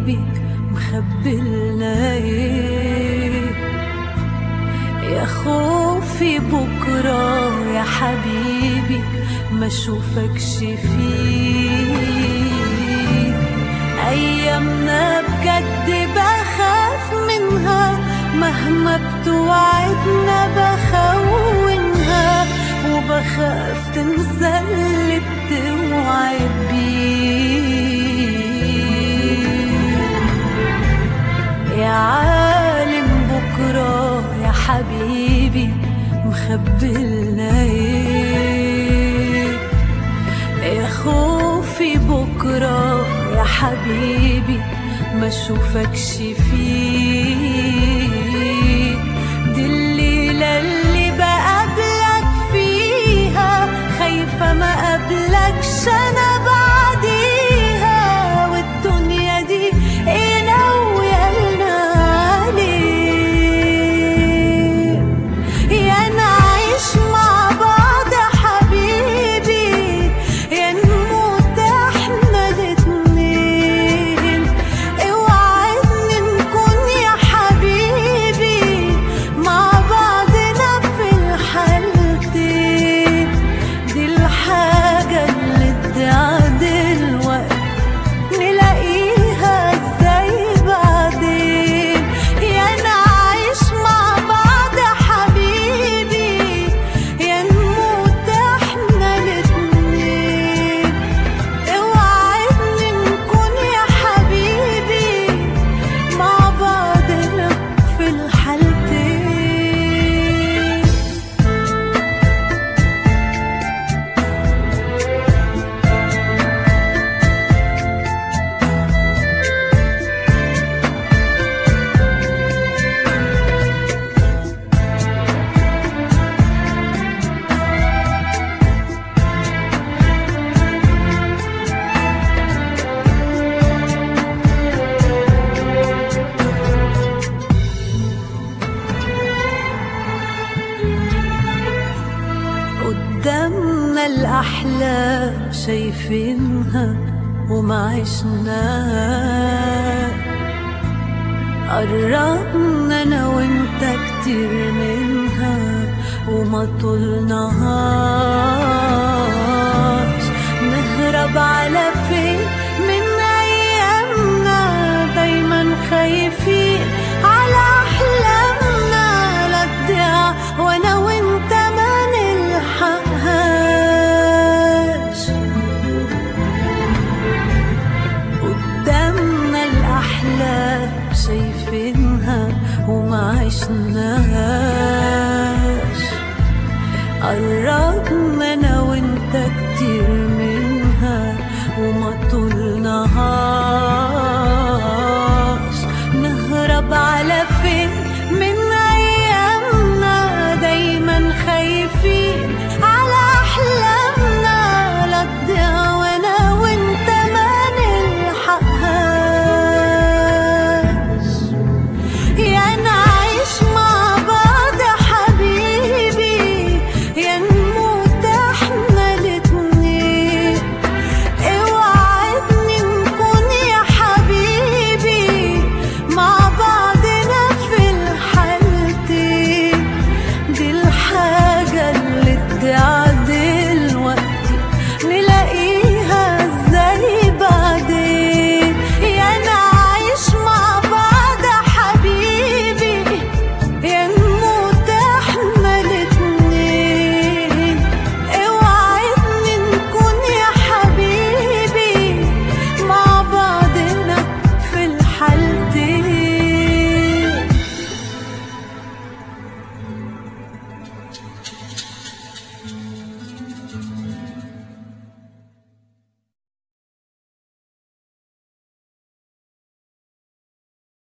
حبيبي مخبلنا ايه يا خوفي بكرة يا حبيبي ما اشوفكش فيه ايامنا بجد بخاف منها مهما بتوعدنا بخونها وبخاف تنسى اللي بتوعد بيه يا عالم بكرة يا حبيبي مخبلنا ايه يا خوفي بكرة يا حبيبي ما اشوفكش فيه دي الليلة اللي بقابلك فيها خايفة ما قابلكش انا بعديها والدنيا دي ايه ناوية لنا عليه يا نعيش مع بعض يا حبيبي يا نموت احنا الاتنين اوعدني نكون يا حبيبي مع بعضنا في الحالتين دي الحاجة اللي تعدل وقت نلاقيها ازاي بعدين يا نعيش مع بعض يا حبيبي يا نموت احنا الاتنين اوعدني نكون يا حبيبي مع بعضنا في الحالتين قدامنا الأحلام شايفينها وما عشناها قربنا أنا وأنت كتير منها وما طولناهاش نهرب على فين من أيامنا دايما خايفين على أحلامنا لا تضيع وأنا وأنت ما نلحقهاش قدامنا الأحلام شايفينها وما عشناهاش قربنا أنا وأنت